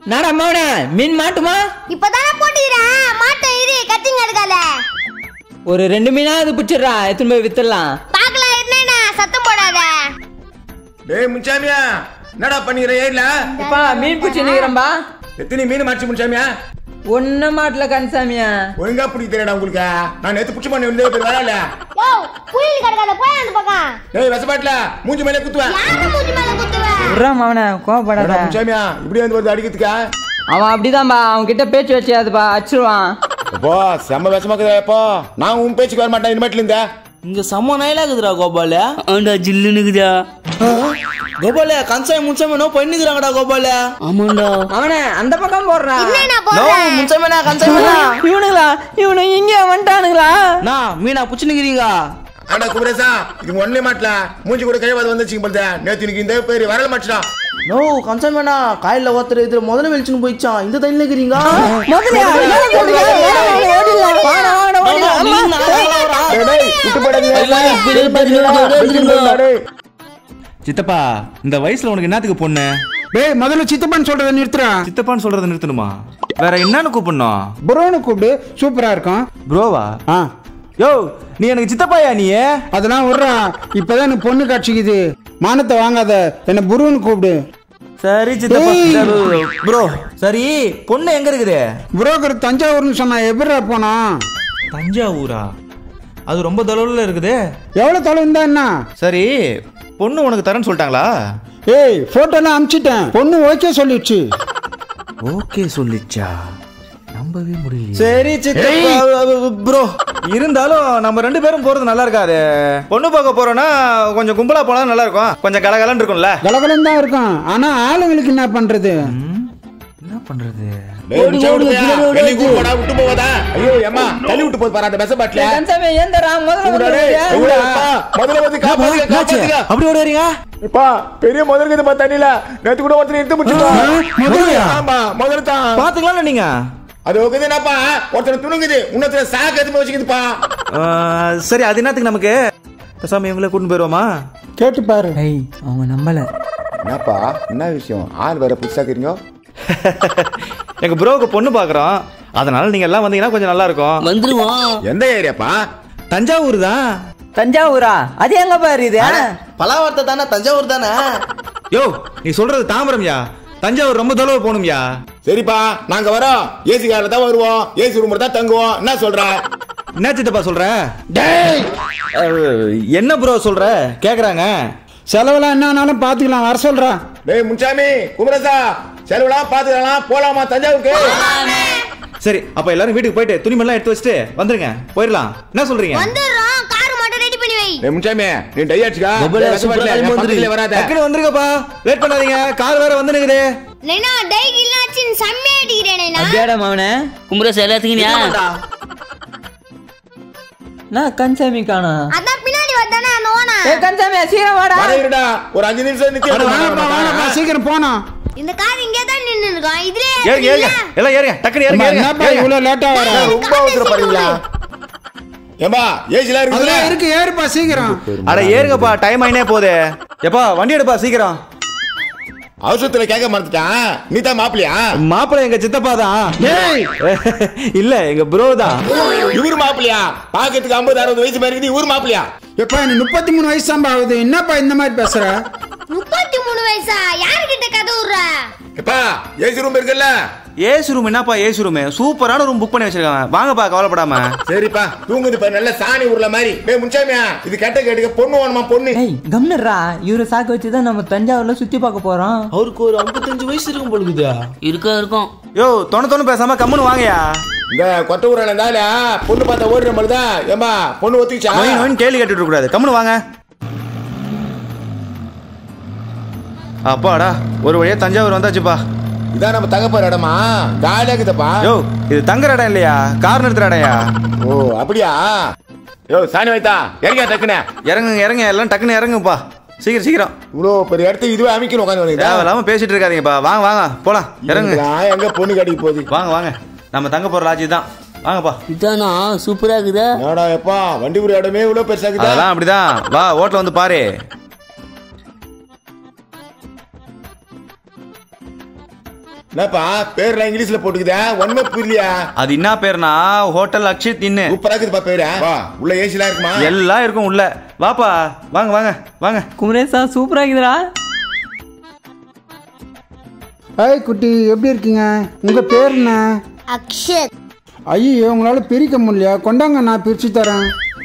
நாடா மவனே மீன் மாட்டுமா இப்பதானே போட்டுக்கிறேன் மாட்டோம் இரு கத்திங்க எடுக்காத ஒரு ரெண்டு மீனாவது பிடிச்சிடுறா எத்தனை போய் வித்துடலாம் பாக்கலாம் என்னண்ணா சத்தம் போடாத டேய் முன்சாமியா என்னடா பண்ணிக்கிற ஏரில எப்பா மீன் பிடிச்சி நிக்கிறம்பா எத்தனை மீன் மாச்சு முன்சாமியா ஒன்ன மாட்டல கன்சாமியா ஒழுங்கா பிடிக்க தெரியடா உங்களுக்கு நான் நேத்து புடிச்சு பண்ணி வந்து பேர் வரல யோ புயல் கிடக்காத போய் அந்த பக்கம் டேய் விசப்பாட்டுல மூஞ்சி மேலே குத்துவேன் யார மூஞ்சி மேல குத்துவ விட்றா மவனே கோவப்படாத என்னடா முன்சாமியா இப்படி வந்து வருது அடிக்கிறதுக்கா அவன் அப்படிதான்பா அவன் கிட்ட பேச்சு வச்சியாதுப்பா அடிச்சிருவான் அப்போ செம்ம விஷமாக்குதா அப்போ நான் உன் பேச்சுக்கு வர மாட்டேன் இனிமேட்ல இருந்தேன் இங்க செம்ம நைலா இருக்குதுடா கோபால ஆண்டா ஜில்லுனுக்குதா கோபால கன்சாய் முன்சாமி நோ பண்ணிக்கிறாங்கடா கோபால ஆமாண்டா அவனே அந்த பக்கம் போடுறா என்னண்ணா நோ போடுற முன்சாமினா கன்சாய்னா இவனுங்களா இவனு இங்க வந்துட்டானுங்களா நான் மீனா புடிச்சுனுக்கிறீங்க ஆனா குமரேசா இது ஒன்னே மாட்டல மூஞ்சி கூட கழிவாது வந்துச்சு போல நேத்து இன்னைக்கு இந்த பேர் வரல மாட்டான் நோ கன்சாய்மேனா காயில ஒருத்தர் இதுல முதல்ல வெளிச்சுன்னு போயிச்சான் இந்த தண்ணில இருக்கிறீங்க முதல்ல என்ன சொல்றீங்க? வாடா, வாடா, ஓடிடலாம். வாடா, வாடா, ஓடிடலாம். அம்மா. சித்தப்பா இந்த வயசுல உனக்கு என்னத்துக்கு பொண்ணு டேய் முதல்ல சித்தப்பான்னு சொல்றதை நிறுத்துறா சித்தப்பான்னு சொல்றத நிறுத்தணுமா வேற என்னன்னு கூப்பிடணும் புரோன்னு கூப்பிடு சூப்பரா இருக்கும் ப்ரோவா ஆ யோ நீ எனக்கு சித்தப்பாயா நீ அதெல்லாம் விட்றா இப்பதான் எனக்கு பொண்ணு காட்சிக்குது மானத்தை வாங்காத என்ன புருன்னு கூப்பிடு சரி சித்தப்பா ப்ரோ சரி பொண்ணு எங்க இருக்குது புரோக்கர் தஞ்சாவூர்னு சொன்னா எப்படிடா போனா தஞ்சாவூரா அது ரொம்ப தொலைவில் இருக்குது எவ்வளவு தொலைவு இருந்தா என்ன சரி பொண்ணு உனக்கு தரேன்னு சொல்லிட்டாங்களா ஏய் போட்டோலாம் அனுப்பிச்சிட்டேன் பொண்ணு ஓகே சொல்லிடுச்சு ஓகே சொல்லிச்சா நம்பவே முடியல சரி சித்தப்பா ப்ரோ இருந்தாலும் நம்ம ரெண்டு பேரும் போறது நல்லா இருக்காது பொண்ணு பார்க்க போறோம்னா கொஞ்சம் கும்பலா போனா நல்லா இருக்கும் கொஞ்சம் கலகலன்னு இருக்கும்ல கலகலம் தான் இருக்கும் ஆனா ஆளுங்களுக்கு என்ன பண்றது என்ன பண்றது டேய் முன்சாமி வெளிய கூடடா விட்டு போவாதா ஐயோ ஏம்மா தள்ளி விட்டு போய் பாரு அந்த விசப்பாட்டுல கன்சாமி, ஏந்தரா? முதல்ல வந்து டேய், ஓடியா? எவ்வளவு அப்பா? முதல்ல வந்து காப்பாத்துங்க, காப்பாத்துங்க. அப்படி ஓடுறீங்க இப்பா பெரிய முதல் இருக்குதுப்பா தண்ணியில நேத்து கூட ஒருத்தர் எடுத்து முடிச்சுட்டோம் முதலையா? ஆமா முதல்ல தான் பாத்துக்கலாம் நீங்க அது ஓகேது என்னப்பா ஒருத்தர் துணுங்குது இன்னொருத்தர் சாக்கு எடுத்து போய் வச்சுக்குதுப்பா ஆ, சரி அது என்னத்துக்கு நமக்கு பேசாம இவங்களே கூட்டிட்டு போயிருவோமா கேட்டு பாரு ஏய், அவங்க நம்பல என்னப்பா என்ன விஷயம் ஆள் வேற புதுசா இருக்கிறீங்க எங்க ப்ரோவுக்கு பொண்ணு பாக்குறோம் அதனால நீங்க எல்லாம் வந்தீங்கன்னா கொஞ்சம் நல்லா இருக்கும் வந்துருவோம் எந்த ஏரியாப்பா தஞ்சாவூர் தான் தஞ்சாவூரா அது எங்க பாரு இது பலாவரத்தை தானே தஞ்சாவூர் தானே யோ நீ சொல்றது தாம்பரம்யா தஞ்சாவூர் ரொம்ப தொலைவு போகணும்யா சரிப்பா நாங்க வரோம் ஏசி கார்ல தான் வருவோம் ஏசி ரூம்ல தான் தங்குவோம் என்ன சொல்ற என்ன சித்தப்பா சொல்ற அஹ், என்ன ப்ரோ சொல்ற கேக்குறாங்க செலவெல்லாம் என்ன ஆனாலும் பாத்துக்கலாம் வர சொல்றா டேய் முன்சாமி குமரசா செலவுலாம் பாத்துக்கலாம் போலாமா தஞ்சாவூருக்கு சரி அப்ப எல்லாரும் வீட்டுக்கு போயிட்டு துணிமணிலாம் எடுத்து வச்சுட்டு வந்துருங்க போயிடலாம் என்ன சொல்றீங்க வந்துடுறோம் கார் மட்டும் ரெடி பண்ணி வை டேய் முன்சாமி நீ டை அடிச்சுக்கா ரொம்ப சூப்பரா time வந்துரு. வராத டக்குனு வந்துருங்கப்பா லேட் பண்ணாதீங்க கார் வேற வந்து நிக்குது நைனா டைக் இல்லாச்சு செம்மையா அடிக்கிறேன் நைனா அப்படியாடா மவனே கும்பரச எல்லாத்துக்கும் ஞா. நான் கன்சாமி காணோம் அதான் பின்னாடி வந்தானே அந்த ஓனா ஏ கன்சாமி சீக்கிரம் வாடா வர இருடா ஒரு அஞ்சு நிமிஷம் நிக்க அட வாங்கப்பா வாங்கப்பா சீக்கிரம் போனோம் இந்த கார் இங்கே தான் நின்னு இருக்கோம் இதுலயே ஏறுங்க ஏறுங்க எல்லாம் ஏறுங்க டக்குனு ஏறுங்க ஏறுங்க, என்னப்பா ஏறுங்க இவ்வளவு லேட்டா வர ரொம்ப அவசரம் பாருங்களா ஏம்பா ஏசிலாம் இருக்குல்ல அதெல்லாம் இருக்கு ஏறுப்பா சீக்கிரம் அட ஏறுங்கப்பா டைம் ஆயினே போகுது எப்பா வண்டி எடுப்பா சீக்கிரம் அவசரத்துல கேட்க மறந்துட்டான் நீ தான் மாப்பிளையா மாப்பிள்ளை எங்க சித்தப்பா தான் இல்ல எங்க ப்ரோ தான் இவரு மாப்பிளையா பாக்கிறதுக்கு ஐம்பது அறுபது வயசு மாதிரி இருக்குது இவரு மாப்பிளையா எப்பா எனக்கு முப்பத்தி மூணு வயசு தான் ஆகுது என்னப்பா இந்த மாதிரி பேசுற முப்பத்தி மூணு வயசா யாருக்கிட்ட கதை விடுற எப்பா ஏசி ரூம் இருக்குல்ல ஏசி ரூம் என்னப்பா ஏசி ரூம் சூப்பரான ரூம் புக் பண்ணி வச்சிருக்காங்க வாங்கப்பா கவலைப்படாம சரிப்பா தூங்குது பாரு நல்ல சாணி உருள மாதிரி டேய் முன்சாமியா இது கெட்ட கேட்டுக்க பொண்ணு வேணுமா பொண்ணு ஏய் கம்னர்ரா இவரை சாக்கு வச்சு தான் நம்ம தஞ்சாவூர்ல சுத்தி பார்க்க போறோம் அவருக்கு ஒரு ஐம்பத்தஞ்சு வயசு இருக்கும் பொழுதுதா இருக்கும் இருக்கும் யோ தொண தொண பேசாம கம்முன்னு வாங்கயா இந்த கொத்த ஊரான இருந்தால பொண்ணு பார்த்தா ஓடுற மாதிரி தான் ஏம்பா பொண்ணு ஒத்துக்கிச்சா நோய் நோயின் கேள்வி கேட்டுட்டு இருக்க கூடாது கம்முன்னு வாங்க அப்பாடா ஒரு வழியா தஞ்சாவூர் வந்தாச்சுப்பா இதான் நம்ம தகப்பார் இடமா காலியா இருக்குதப்பா யோ இது தங்குற இடம் இல்லையா கார் நிறுத்துற இடம்யா ஓ அப்படியா யோ சாணி வைத்தா இறங்க டக்குனே இறங்குங்க இறங்க எல்லாம் டக்குன்னு இறங்குப்பா சீக்கிரம் சீக்கிரம் இவ்வளோ பெரிய இடத்துக்கு இதுவே அமைக்கணும் உட்காந்து தேவையில்லாம பேசிட்டு இருக்காதீங்கப்பா வாங்க வாங்க போலாம் இறங்குங்க எங்க பொண்ணு கடிக்கு போகுது வாங்க வாங்க நம்ம தங்க போற ராஜி தான் வாங்கப்பா இதானா சூப்பரா இருக்குதா என்னடா எப்பா வண்டி ஒரு இடமே இவ்வளோ பெருசாக்குதா அதெல்லாம் அப்படிதான் வா ஓட்டல வந்து பாரு என்னப்பா பேர்லாம் இங்கிலீஷ்ல போட்டுக்குதா ஒண்ணுமே புரியலையா அது என்ன பேர்னா ஹோட்டல் அக்ஷித் இன்னு சூப்பரா இருக்குதுப்பா பேரு வா உள்ள ஏசிலாம் இருக்குமா எல்லாம் இருக்கும் உள்ள வாப்பா வாங்க வாங்க வாங்க குமரேசா சூப்பரா இருக்குதுடா ஏய் குட்டி எப்படி இருக்கீங்க உங்க பேர் என்ன அக்ஷத் ஐயோ உங்களால பிரிக்க முடியலையா கொண்டாங்க நான் பிரிச்சு தரேன்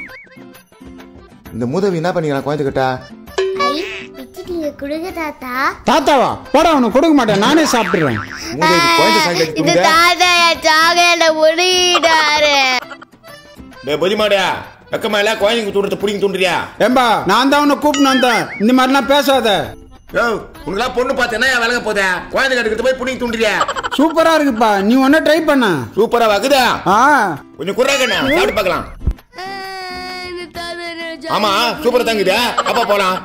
இந்த மூதவி என்ன பண்ணிக்கலாம் குழந்தைகிட்ட ஐ பிச்சு நீங்க கொடுங்க தாத்தா தாத்தாவா போடா அவனுக்கு கொடுக்க மாட்டேன் நானே சாப்பிட்டுறேன் மூதேவி குழந்தை சாயங்காலம் இது தூங்குதா? தாத்தா சாக்லேட்ட முடிட்டாரு டேய் பொலிமாடியா வெக்கமா இல்ல குழந்தைங்க தூண்டுறத புடிங்க தூண்டுறியா ஏம்பா நான் தான் அவனை கூப்பிட்டு வந்தேன் இந்த மாதிரிலாம் பேசாத யோ உனக்குலாம் பொண்ணு பார்த்தேன்னா என் விலக போதே குழந்தை கட்டுக்கிட்டு போய் புடிங்க தூண்டுறியா சூப்பரா இருக்குப்பா நீ ஒன்ன ட்ரை பண்ண சூப்பரா வகுதா ஆ கொஞ்சம் குறாக்கண்ணா சாப்பிட்டு பார்க்கலாம் ஆமா சூப்பரா தாங்குதா அப்பா போலாம்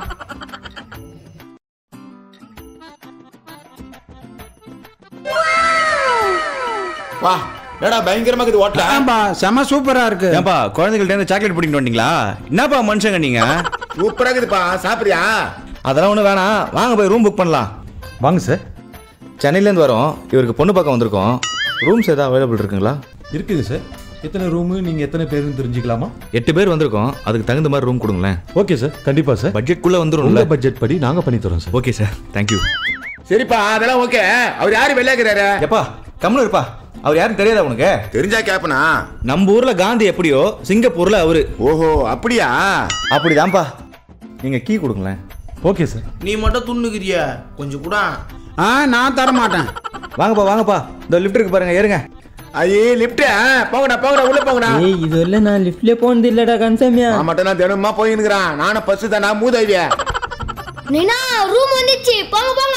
வா என்னடா பயங்கரமா இருக்குது ஓட்டல ஏம்பா செம சூப்பரா இருக்கு ஏன்பா குழந்தைகள்ட்ட இருந்து சாக்லேட் பிடிக்கிட்டு வந்தீங்களா என்னப்பா மனுஷங்க நீங்க சூப்பரா இருக்குதுப்பா சாப்பிடுறியா அதெல்லாம் ஒன்றும் வேணாம் வாங்க போய் ரூம் புக் பண்ணலாம் வாங்க சார் சென்னையிலேருந்து வரோம் இவருக்கு பொண்ணு பார்க்க வந்திருக்கோம் ரூம்ஸ் எதாவது அவைலபிள் இருக்குங்களா இருக்குது சார் எத்தனை ரூமு நீங்கள் எத்தனை பேருன்னு தெரிஞ்சுக்கலாமா எட்டு பேர் வந்திருக்கோம் அதுக்கு தகுந்த மாதிரி ரூம் கொடுங்களேன் ஓகே சார் கண்டிப்பாக சார் பட்ஜெட்குள்ளே வந்துரும்ல உங்கள் பட்ஜெட் படி நாங்கள் பண்ணி தரோம் சார் ஓகே சார் தேங்க்யூ சரிப்பா அதெல்லாம் ஓகே அவர் யாரு வெளியாக்குறாரு எப்பா கம்முன்னு இருப்பா அவர் யாரும் தெரியாதா உனக்கு தெரிஞ்சா கேப்பனா நம்ம ஊர்ல காந்தி எப்படியோ சிங்கப்பூர்ல அவரு ஓஹோ அப்படியா அப்படிதான்ப்பா நீங்க கீ கொடுங்களேன் ஓகே சார் நீ மட்டும் துண்ணுக்கிறிய கொஞ்சம் கூட ஆ நான் தர மாட்டேன் வாங்கப்பா வாங்கப்பா இந்த லிஃப்ட் இருக்கு பாருங்க ஏறுங்க ஐயே லிப்ட் போங்கடா போங்கடா உள்ள போங்கடா ஏய் இது வரல நான் லிஃப்ட்லயே போனது இல்லடா கன்சாமியா நான் மட்டும் நான் தினமா போயின்னுக்குறான் நானும் பஸ் தானா மூதவிய நீனா ரூம் வந்துச்சு போங்க போங்க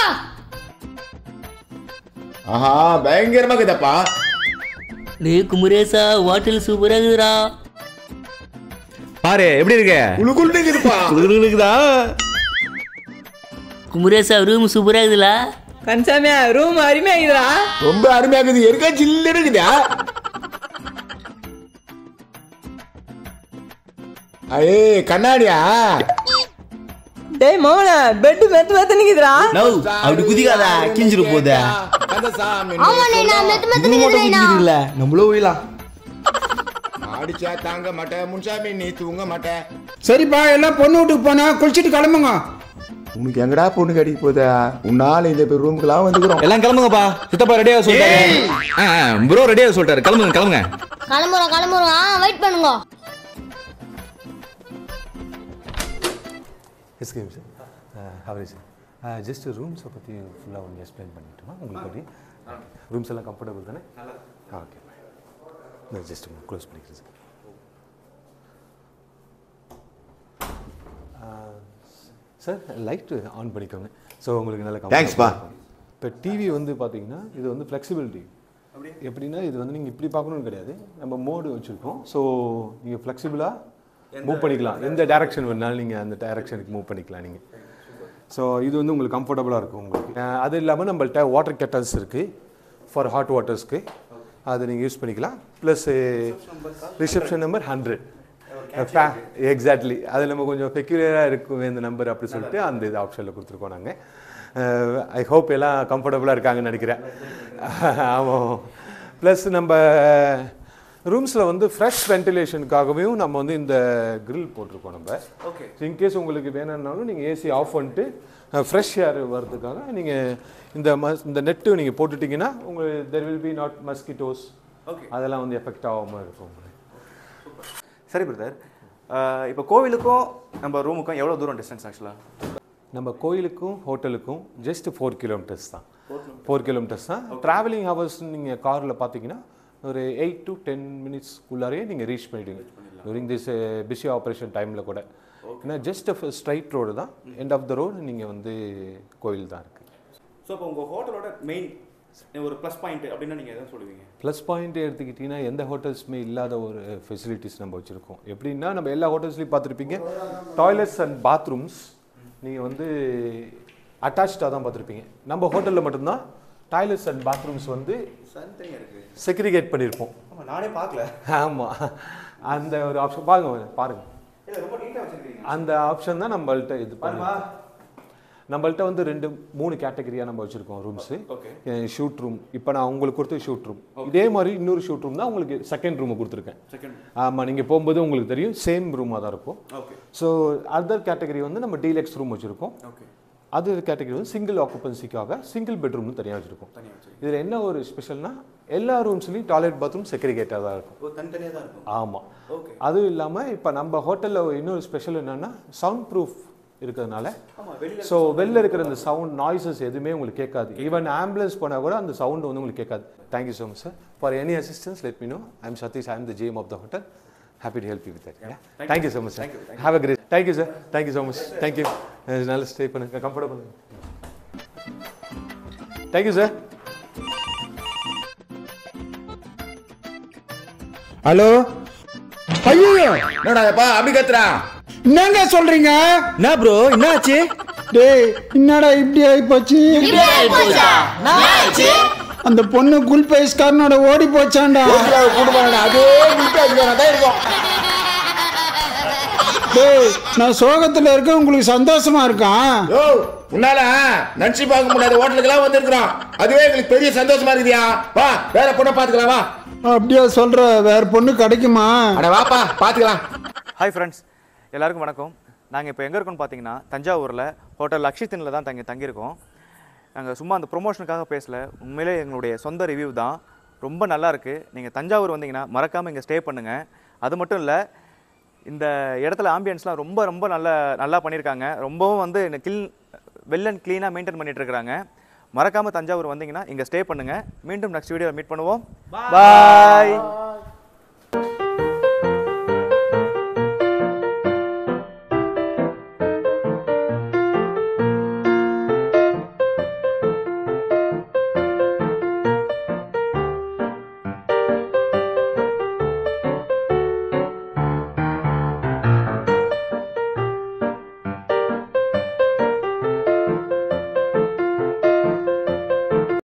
ஆஹா பயங்கரமா இருக்குதப்பா டேய் குமரேசா ஹோட்டல் சூப்பரா இருக்குதுடா பாரு எப்படி இருக்கு உனக்குள்ள இருக்குதுப்பா இருக்குதா குமரேசா ரூம் சூப்பரா இருக்குதுல கன்சாமியா ரூம் அருமையா இருக்குதுடா ரொம்ப அருமையா இருக்குது இருக்கா சில்லு இருக்குதா ஐயே கண்ணாடியா டேய் மோன பெட் மெத்து மெத்து நிக்குதுடா நவ் அப்படி குதிக்காத கிஞ்சிரு போதே கந்தசாமி ஆமா நைனா மெத்து மெத்து நிக்குது நைனா இல்ல நம்மளும் போயிடலாம் அடிச்சா தாங்க மாட்டேன் முன்சாமி நீ தூங்க மாட்டேன் சரிப்பா எல்லாம் பொண்ணு வீட்டுக்கு போனா குளிச்சிட்டு கிளம்புங்க உனக்கு எங்கடா பொண்ணு கிடைக்க போதா உன்னால இந்த பேர் ரூமுக்குலாம் வந்துக்கிறோம் எல்லாம் கிளம்புங்கப்பா சித்தப்பா ரெடியா சொல்லிட்டாரு ப்ரோ ரெடியா சொல்லிட்டாரு கிளம்புங்க கிளம்புங்க கிளம்புறோம் கிளம்புறோம் வெயிட் பண்ணுங்க எஸ்கேம் சார் ஹவரி சார் ஜஸ்ட் ரூம்ஸை பற்றி ஃபுல்லாக ஒன்று எக்ஸ்பிளைன் பண்ணிட்டுமா உங்களுக்கு பற்றி ரூம்ஸ் எல்லாம் கம்ஃபர்டபுள் தானே ஓகே நான் ஜஸ்ட் க்ளோஸ் பண்ணிக்கிறேன் சார் சார் லைட்டு ஆன் பண்ணிக்கோங்க ஸோ உங்களுக்கு நல்ல Thanks பா. இப்போ டிவி வந்து பார்த்தீங்கன்னா இது வந்து ஃப்ளெக்சிபிலிட்டி எப்படின்னா இது வந்து நீங்கள் இப்படி பார்க்கணும்னு கிடையாது நம்ம மோடு வச்சுருக்கோம் ஸோ நீங்கள் ஃப்ளெக்சிபிளாக மூவ் பண்ணிக்கலாம் எந்த டைரக்ஷன் வேணாலும் நீங்கள் அந்த டைரக்ஷனுக்கு மூவ் பண்ணிக்கலாம் நீங்கள் ஸோ இது வந்து உங்களுக்கு கம்ஃபர்டபுளாக இருக்கும் உங்களுக்கு அஹ் அது இல்லாமல் நம்மள்ட்ட வாட்டர் கெட்டல்ஸ் இருக்குது ஃபார் ஹாட் வாட்டர்ஸ்க்கு அதை நீங்கள் யூஸ் பண்ணிக்கலாம் plus reception number hundred exactly அது நம்ம கொஞ்சம் பெக்யூலராக இருக்கும் இந்த நம்பர் அப்படி சொல்லிட்டு அந்த இது ஆப்ஷனில் கொடுத்துருக்கோம் நாங்கள் ஐ ஹோப் எல்லாம் கம்ஃபர்டபுளாக இருக்காங்கன்னு நினைக்கிறேன் ஆமாம் ப்ளஸ் நம்ம ரூம்ஸில் வந்து ஃப்ரெஷ் வென்டிலேஷனுக்காகவும் நம்ம வந்து இந்த grill போட்டிருக்கோம் நம்ம ஓகே இன்கேஸ் உங்களுக்கு வேணும்னாலும் நீங்கள் ஏசி ஆஃப் பண்ணிட்டு ஃப்ரெஷ் ஏர் வர்றதுக்காக நீங்கள் இந்த மஸ் இந்த நெட்டு நீங்கள் போட்டுட்டிங்கன்னா உங்களுக்கு there will be not mosquitoes okay அதெல்லாம் வந்து எஃபெக்ட் ஆகாமல் இருக்கும் உங்களுக்கு சரி பிரதர் இப்போ கோவிலுக்கும் நம்ம ரூமுக்கும் எவ்வளோ தூரம் டிஸ்டன்ஸ் ஆக்சுவலாக நம்ம கோயிலுக்கும் ஹோட்டலுக்கும் ஜஸ்ட் ஃபோர் கிலோமீட்டர்ஸ் தான் ஃபோர் கிலோமீட்டர்ஸ் தான் ட்ராவலிங் ஹவர்ஸ் நீங்கள் காரில் பார்த்தீங்கன்னா ஒரு எயிட் டு டென் மினிட்ஸ்க்குள்ளாரே நீங்கள் ரீச் பண்ணிடுவீங்க டூரிங் திஸ் பிஸி ஆப்ரேஷன் டைமில் கூட ஏன்னா ஜஸ்ட் ஸ்ட்ரைட் ரோடு தான் எண்ட் ஆஃப் த ரோடு நீங்கள் வந்து கோயில் தான் இருக்குது ஸோ இப்போ உங்கள் ஹோட்டலோட மெயின் ஒரு ப்ளஸ் பாயிண்ட் அப்படின்னா நீங்கள் எதாவது சொல்லுவீங்க ப்ளஸ் பாயிண்ட் எடுத்துக்கிட்டிங்கன்னா எந்த ஹோட்டல்ஸுமே இல்லாத ஒரு ஃபெசிலிட்டிஸ் நம்ம வச்சுருக்கோம் எப்படின்னா நம்ம எல்லா ஹோட்டல்ஸ்லையும் பார்த்துருப்பீங்க டாய்லெட்ஸ் அண்ட் பாத்ரூம்ஸ் நீங்கள் வந்து அட்டாச்சாக தான் பார்த்துருப்பீங்க நம்ம ஹோட்டலில் மட்டும்தான் டாய்லெட்ஸ் அண்ட் பாத்ரூம்ஸ் வந்து செக்ரிகேட் பண்ணியிருப்போம் ஆமாம் நானே பார்க்கல ஆமாம் அந்த ஒரு ஆப்ஷன் பாருங்க பாருங்க அந்த ஆப்ஷன் தான் நம்மள்ட்ட இது பண்ணுவோம் நம்மள்ட்ட வந்து ரெண்டு மூணு கேட்டகரியாக நம்ம வச்சுருக்கோம் ரூம்ஸு ஷூட் ரூம் இப்போ நான் உங்களுக்கு கொடுத்த ஷூட் ரூம் இதே மாதிரி இன்னொரு ஷூட் ரூம் தான் உங்களுக்கு செகண்ட் ரூமை கொடுத்துருக்கேன் ஆமாம் நீங்கள் போகும்போது உங்களுக்கு தெரியும் சேம் ரூமாக தான் இருக்கும் ஸோ அதர் கேட்டகரி வந்து நம்ம டீலக்ஸ் ரூம் வச்சுருக்கோம் அது கேட்டகரி வந்து சிங்கிள் ஆக்குபன்சிக்காக சிங்கிள் பெட்ரூம்னு தனியாக வச்சுருக்கோம் இதில் என்ன ஒரு ஸ்பெஷல்னா எல்லா ரூம்ஸ்லையும் டாய்லெட் பாத்ரூம் செக்ரிகேட்டாக தான் இருக்கும் தனித்தனியாக தான் இருக்கும் ஆமாம் அதுவும் இல்லாமல் இப்போ நம்ம ஹோட்டலில் இன்னொரு ஸ்பெஷல் என்னன்னா சவுண்ட் ப்ரூஃப் இருக்கிறதுனால ஸோ வெளில இருக்கிற அந்த சவுண்ட் நாய்ஸஸ் எதுவுமே உங்களுக்கு கேட்காது ஈவன் ஆம்புலன்ஸ் போனால் கூட அந்த சவுண்ட் வந்து உங்களுக்கு கேட்காது thank you so much sir for any assistance let me know I am Satish I am the gem of the hotel happy to help you with that thank you so much sir have a great thank you sir thank you so much thank you நல்லா stay பண்ணுங்க comfortable thank you sir hello ஐயோ என்னடா எப்பா அப்படி கத்துறா என்னங்க சொல்றீங்க என்ன ப்ரோ என்னாச்சு டேய் என்னடா இப்படி ஆயிப்போச்சு அந்த பொண்ணு குல் பைஸ்காரனோட ஓடி போச்சாண்டா கூடுமாடா அதே விட்டு அதுக்கான தான் இருக்கும் டேய் நான் சோகத்துல இருக்க உங்களுக்கு சந்தோஷமா இருக்கான் யோ உன்னால நினைச்சு பார்க்க முடியாத ஹோட்டலுக்கெல்லாம் வந்திருக்கிறோம் அதுவே எங்களுக்கு பெரிய சந்தோஷமா இருக்குதியா வா வேற பொண்ணை பாத்துக்கலாம் வா அப்படியா சொல்ற வேற பொண்ணு கிடைக்குமா அட வாப்பா பாத்துக்கலாம் ஹாய் ஃப்ரெண்ட்ஸ் எல்லாருக்கும் வணக்கம் நாங்கள் இப்போ எங்கே இருக்கோம்னு பார்த்தீங்கன்னா தஞ்சாவூரில் ஹோட்டல் அக்ஷித்தினில் தான் தங்கி தங்கியிருக்கோம் நாங்கள் சும்மா அந்த ப்ரொமோஷனுக்காக பேசல உண்மையிலே எங்களுடைய சொந்த ரிவ்யூ தான் ரொம்ப நல்லா இருக்குது நீங்கள் தஞ்சாவூர் வந்தீங்கன்னா மறக்காமல் இங்கே ஸ்டே பண்ணுங்கள் அது மட்டும் இல்லை இந்த இடத்துல ஆம்பியன்ஸ்லாம் ரொம்ப ரொம்ப நல்ல நல்லா பண்ணியிருக்காங்க ரொம்பவும் வந்து கில் வெல் அண்ட் க்ளீனாக மெயின்டைன் பண்ணிட்டு இருக்காங்க மறக்காமல் தஞ்சாவூர் வந்தீங்கன்னா இங்கே ஸ்டே பண்ணுங்கள் மீண்டும் நெக்ஸ்ட் வீடியோவில் மீட் பண்ணுவோம் பாய்